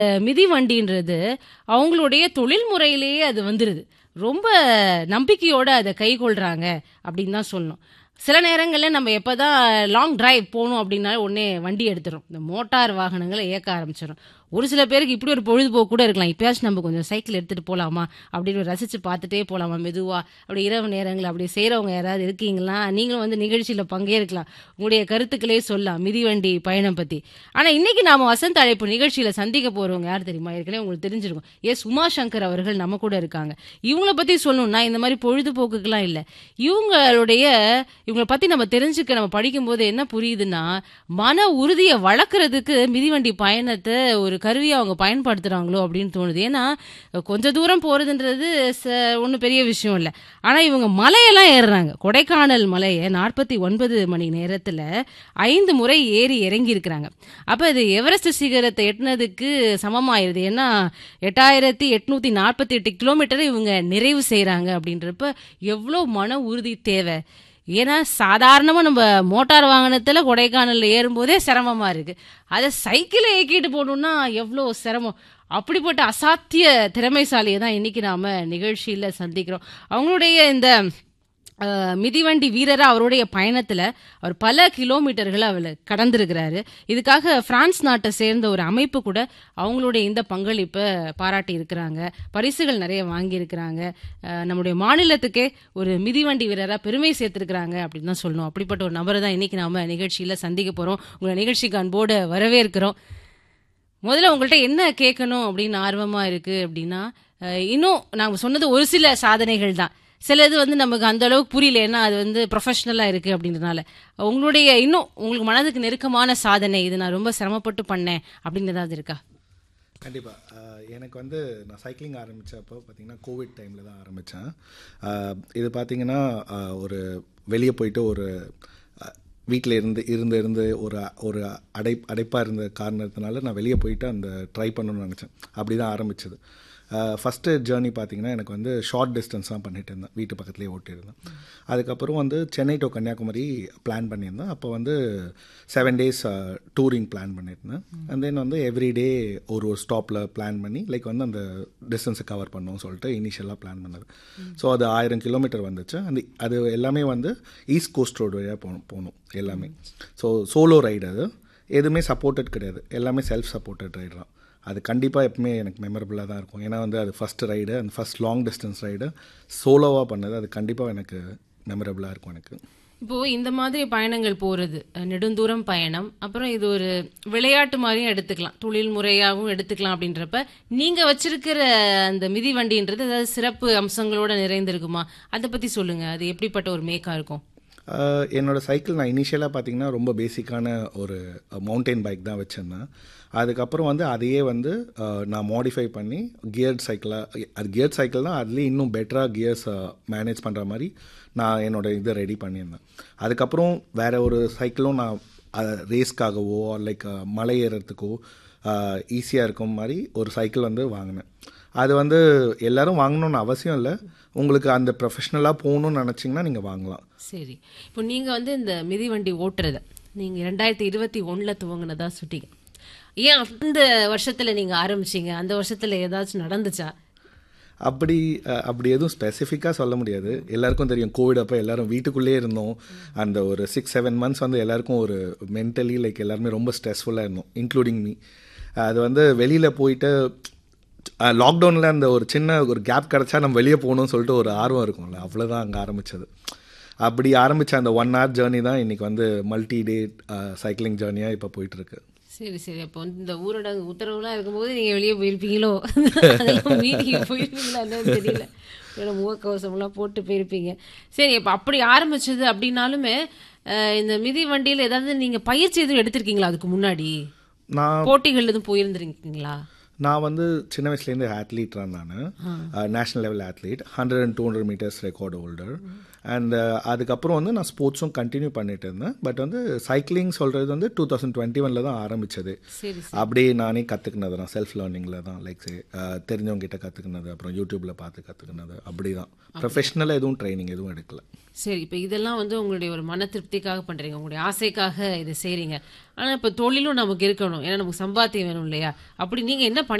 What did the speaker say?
மிதிவண்டின்றது அவங்களுடைய தொழில் முறையிலேயே அது வந்துருது ரொம்ப நம்பிக்கையோட அதை கைக்கொள்றாங்க அப்படின்னு தான் சொல்லணும் சில நேரங்களில் நம்ம எப்பதான் லாங் டிரைவ் போகணும் அப்படின்னா உடனே வண்டி எடுத்துரும் இந்த மோட்டார் வாகனங்களை இயக்க ஆரம்பிச்சிடும் ஒரு சில பேருக்கு இப்படி ஒரு பொழுதுபோக்கு கூட இருக்கலாம் இப்பயாச்சும் நம்ம கொஞ்சம் சைக்கிள் எடுத்துட்டு போலாமா அப்படின்னு ரசிச்சு பார்த்துட்டே போலாமா மெதுவா அப்படி இரவு நேரங்கள் அப்படி செய்றவங்க யாராவது இருக்கீங்களா நீங்களும் வந்து நிகழ்ச்சியில பங்கேற்கலாம் உங்களுடைய கருத்துக்களே சொல்லலாம் மிதிவண்டி பயணம் பத்தி ஆனா இன்னைக்கு நாம வசந்த அழைப்பு நிகழ்ச்சியில சந்திக்க போறவங்க யார் தெரியுமா ஏற்கனவே உங்களுக்கு தெரிஞ்சிருக்கும் எஸ் உமாசங்கர் அவர்கள் நம்ம கூட இருக்காங்க இவங்கள பத்தி சொல்லணும்னா இந்த மாதிரி பொழுதுபோக்குக்கெல்லாம் இல்ல இவங்களுடைய இவங்களை பத்தி நம்ம தெரிஞ்சுக்க நம்ம படிக்கும்போது என்ன புரியுதுன்னா மன உறுதியை வளர்க்கறதுக்கு மிதிவண்டி பயணத்தை ஒரு கருவியை அவங்க பயன்படுத்துறாங்களோ அப்படின்னு தோணுது ஏன்னா கொஞ்ச தூரம் போறதுன்றது ஒன்றும் பெரிய விஷயம் இல்லை ஆனா இவங்க மலையெல்லாம் ஏறுறாங்க கொடைக்கானல் மலையை நாற்பத்தி ஒன்பது மணி நேரத்துல ஐந்து முறை ஏறி இறங்கி இருக்கிறாங்க அப்ப இது எவரெஸ்ட் சிகரத்தை எட்டினதுக்கு சமமாயிருது ஏன்னா எட்டாயிரத்தி எட்நூத்தி நாற்பத்தி எட்டு கிலோமீட்டரை இவங்க நிறைவு செய்றாங்க அப்படின்றப்ப எவ்வளோ மன உறுதி தேவை ஏன்னா சாதாரணமாக நம்ம மோட்டார் வாகனத்தில் கொடைக்கானலில் ஏறும்போதே சிரமமா இருக்கு அதை சைக்கிளை இயக்கிட்டு போகணுன்னா எவ்வளோ சிரமம் அப்படிப்பட்ட அசாத்திய திறமைசாலியை தான் இன்னைக்கு நாம நிகழ்ச்சியில் சந்திக்கிறோம் அவங்களுடைய இந்த அஹ், மிதிவண்டி வீரரா அவருடைய பயணத்துல அவர் பல கிலோமீட்டர்களை அவர் கடந்திருக்கிறாரு இதுக்காக பிரான்ஸ் நாட்டை சேர்ந்த ஒரு அமைப்பு கூட அவங்களுடைய இந்த பங்களிப்பை பாராட்டி இருக்கிறாங்க பரிசுகள் நிறைய வாங்கி இருக்கிறாங்க நம்முடைய மாநிலத்துக்கே ஒரு மிதிவண்டி வீரரா பெருமை சேர்த்திருக்கிறாங்க அப்படின்னு தான் சொல்லணும் அப்படிப்பட்ட ஒரு நபரை தான் இன்னைக்கு நாம நிகழ்ச்சியில சந்திக்க போறோம் உங்களை நிகழ்ச்சிக்கு அன்போடு வரவேற்கிறோம் முதல்ல உங்கள்ட்ட என்ன கேட்கணும் அப்படின்னு ஆர்வமா இருக்கு அப்படின்னா அஹ், இன்னும் நாங்க சொன்னது ஒரு சில சாதனைகள் தான் சிலது வந்து நமக்கு அந்த அளவுக்கு புரியல ஏன்னா அது வந்து ப்ரொஃபஷனலா இருக்கு அப்படின்றதுனால உங்களுடைய இன்னும் உங்களுக்கு மனதுக்கு நெருக்கமான சாதனை இது நான் ரொம்ப சிரமப்பட்டு பண்ணேன் அப்படின்னு ஏதாவது இருக்கா கண்டிப்பாக எனக்கு வந்து நான் சைக்கிளிங் ஆரம்பித்தப்போ பார்த்தீங்கன்னா கோவிட் டைமில் தான் ஆரம்பித்தேன் இது பார்த்தீங்கன்னா ஆஹ், ஒரு வெளியே போயிட்டு ஒரு வீட்டில் இருந்து இருந்து இருந்து ஒரு ஒரு அடை அடைப்பாக இருந்த காரணத்தினால நான் வெளியே போயிட்டு அந்த ட்ரை பண்ணணும்னு நினச்சேன் அப்படி தான் ஆரம்பிச்சது ஃபஸ்ட்டு ஜேர்னி பார்த்தீங்கன்னா எனக்கு வந்து ஷார்ட் டிஸ்டன்ஸ் தான் பண்ணிட்டு இருந்தேன் வீட்டு பக்கத்துலேயே ஓட்டியிருந்தேன் அதுக்கப்புறம் வந்து சென்னை டு கன்னியாகுமரி பிளான் பண்ணியிருந்தேன் அப்போ வந்து செவன் டேஸ் டூரிங் பிளான் பண்ணியிருந்தேன் அண்ட் தென் வந்து எவ்ரிடே ஒரு ஒரு ஸ்டாப்பில் பிளான் பண்ணி லைக் வந்து அந்த டிஸ்டன்ஸை கவர் பண்ணோம்னு சொல்லிட்டு இனிஷியலாக பிளான் பண்ணது ஸோ அது ஆயிரம் கிலோமீட்டர் வந்துச்சு அந்த அது எல்லாமே வந்து ஈஸ்ட் கோஸ்ட் ரோடு வழியாக போகணும் போகணும் எல்லாமே ஸோ சோலோ ரைடு அது எதுவுமே சப்போர்ட்டட் கிடையாது எல்லாமே செல்ஃப் சப்போர்ட்டட் ரைடு தான் அது கண்டிப்பாக எப்பவுமே எனக்கு மெமரபுளாக தான் இருக்கும் ஏன்னா வந்து அது ஃபஸ்ட் ரைடு அந்த ஃபஸ்ட் லாங் டிஸ்டன்ஸ் ரைடு சோலோவாக பண்ணது அது கண்டிப்பாக எனக்கு மெமரபுளாக இருக்கும் எனக்கு இப்போ இந்த மாதிரி பயணங்கள் போறது அஹ், நெடுந்தூரம் பயணம் அப்புறம் இது ஒரு விளையாட்டு மாதிரியும் எடுத்துக்கலாம் தொழில் முறையாகவும் எடுத்துக்கலாம் அப்படின்றப்ப நீங்க வச்சிருக்கிற அந்த மிதிவண்டின்றது ஏதாவது சிறப்பு அம்சங்களோட நிறைந்திருக்குமா அதை பத்தி சொல்லுங்க அது எப்படிப்பட்ட ஒரு மேக்கா இருக்கும் ஆஹ் என்னோட சைக்கிள் நான் இனிஷியலாக பார்த்தீங்கன்னா ரொம்ப பேசிக்கான ஒரு மவுண்டைன் பைக் தான் வச்சுருந்தேன் அதுக்கப்புறம் வந்து அதையே வந்து ஆஹ் நான் மாடிஃபை பண்ணி கியர்ட் சைக்கிளாக அது கியர்ட் சைக்கிள் தான் அதுலேயும் இன்னும் பெட்டராக கியர்ஸ் மேனேஜ் பண்ணுற மாதிரி நான் என்னோட இதை ரெடி பண்ணியிருந்தேன் அதுக்கப்புறம் வேற ஒரு சைக்கிளும் நான் ரேஸ்க்காகவோ லைக் மலை ஏறுறதுக்கோ ஈஸியாக இருக்கும் மாதிரி ஒரு சைக்கிள் வந்து வாங்கினேன் அது வந்து எல்லாரும் வாங்கணும்னு அவசியம் இல்லை உங்களுக்கு அந்த ப்ரொஃபஷ்னலாக போகணும்னு நினச்சிங்கன்னா நீங்கள் வாங்கலாம் சரி இப்போ நீங்க வந்து இந்த மிதிவண்டி ஓட்டுறத நீங்க ரெண்டாயிரத்தி இருபத்தி ஒண்ணுல துவங்கினதா சொல்லிட்டீங்க ஏன் அந்த வருஷத்துல நீங்க ஆரம்பிச்சீங்க அந்த வருஷத்துல ஏதாச்சும் நடந்துச்சா அப்படி அஹ், அப்படி எதுவும் ஸ்பெசிஃபிக்காக சொல்ல முடியாது எல்லாருக்கும் தெரியும் கோவிட் அப்போ எல்லாரும் வீட்டுக்குள்ளேயே இருந்தோம் அந்த ஒரு சிக்ஸ் செவன் மந்த்ஸ் வந்து எல்லாருக்கும் ஒரு மென்டலி லைக் எல்லாருமே ரொம்ப ஸ்ட்ரெஸ்ஃபுல்லாக இருந்தோம் இன்க்ளூடிங் மீ அது வந்து வெளியில் போயிட்டு லாக்டவுனில் அந்த ஒரு சின்ன ஒரு கேப் கிடச்சா நம்ம வெளியே போகணும்னு சொல்லிட்டு ஒரு ஆர்வம் இருக்கும்ல அவ்வளோதான் அங்கே ஆரம்பித்தது அப்படி ஆரம்பித்த அந்த ஒன் ஹவர் ஜேர்னி தான் இன்றைக்கி வந்து மல்டி டே சைக்கிளிங் ஜேர்னியாக இப்போ போயிட்டுருக்கு சரி சரி அப்போ வந்து இந்த ஊரடங்கு உத்தரவுலாம் இருக்கும்போது நீங்க வெளியே போயிருப்பீங்களோ அதெல்லாம் மீட்டிங் போயிருப்பீங்களா என்னன்னு தெரியல ஏன்னா முகக்கவசம்லாம் போட்டு போயிருப்பீங்க சரி அப்போ அப்படி ஆரம்பிச்சது அப்படின்னாலுமே அஹ், இந்த மிதி வண்டியில ஏதாவது நீங்க பயிற்சி எதுவும் எடுத்திருக்கீங்களா அதுக்கு முன்னாடி நான் போட்டிகள் எதுவும் போயிருந்திருக்கீங்களா நான் வந்து சின்ன வயசுலேருந்து ஆத்லீட் தான் நான் national level athlete hundred and two hundred metres record holder and அதுக்கப்புறம் வந்து நான் ஸ்போர்ட்ஸும் கண்டினியூ பண்ணிட்டு இருந்தேன் பட் வந்து சைக்கிளிங் சொல்கிறது வந்து டூ தௌசண்ட் டுவெண்ட்டி ஒனில் தான் ஆரம்பிச்சது சரி அப்படியே நானே கற்றுக்கினது தான் செல்ஃப் லேர்னிங்கில் தான் லைக் தெரிஞ்சவங்க கிட்ட கற்றுக்கினது அப்புறம் யூடியூப்பில் பார்த்து கற்றுக்கினது அப்படி தான் ப்ரொஃபஷ்னலாக எதுவும் ட்ரைனிங் எதுவும் எடுக்கல சரி இப்போ இதெல்லாம் வந்து உங்களுடைய ஒரு மன திருப்திக்காக பண்றீங்க உங்களுடைய ஆசைக்காக இதை செய்றீங்க ஆனா இப்போ தொழிலும் நமக்கு இருக்கணும் ஏன்னா நமக்கு சம்பாத்தியம் வேணும் இல்லையா அப்படி நீங்க என்ன